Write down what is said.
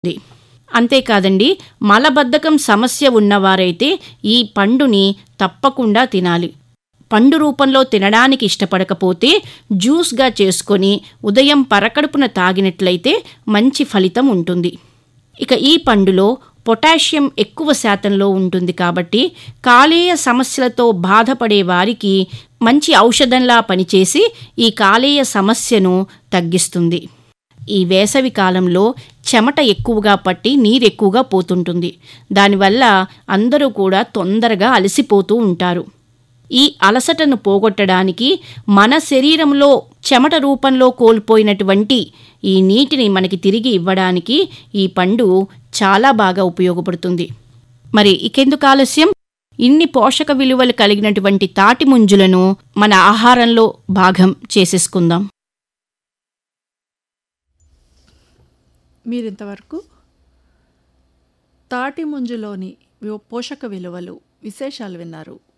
ఉంది అంతేకాదండి మలబద్ధకం సమస్య ఉన్నవారైతే ఈ పండుని తప్పకుండా తినాలి పండు రూపంలో తినడానికి ఇష్టపడకపోతే జ్యూస్గా చేసుకొని ఉదయం పరకడుపున తాగినట్లయితే మంచి ఫలితం ఉంటుంది ఇక ఈ పండులో పొటాషియం ఎక్కువ శాతంలో ఉంటుంది కాబట్టి కాలేయ సమస్యలతో బాధపడే వారికి మంచి ఔషధంలా పనిచేసి ఈ కాలేయ సమస్యను తగ్గిస్తుంది ఈ వేసవి కాలంలో చెమట ఎక్కువగా పట్టి నీరు ఎక్కువగా పోతుంటుంది దానివల్ల అందరూ కూడా తొందరగా అలసిపోతూ ఉంటారు ఈ అలసటను పోగొట్టడానికి మన శరీరంలో చెమట రూపంలో కోల్పోయినటువంటి ఈ నీటిని మనకి తిరిగి ఇవ్వడానికి ఈ పండు చాలా బాగా ఉపయోగపడుతుంది మరి ఇకెందుకు ఆలస్యం ఇన్ని పోషక విలువలు కలిగినటువంటి తాటి ముంజులను మన ఆహారంలో భాగం చేసేసుకుందాం మీరింతవరకు తాటి ముంజులోని వివ- పోషక విలువలు విశేషాలు విన్నారు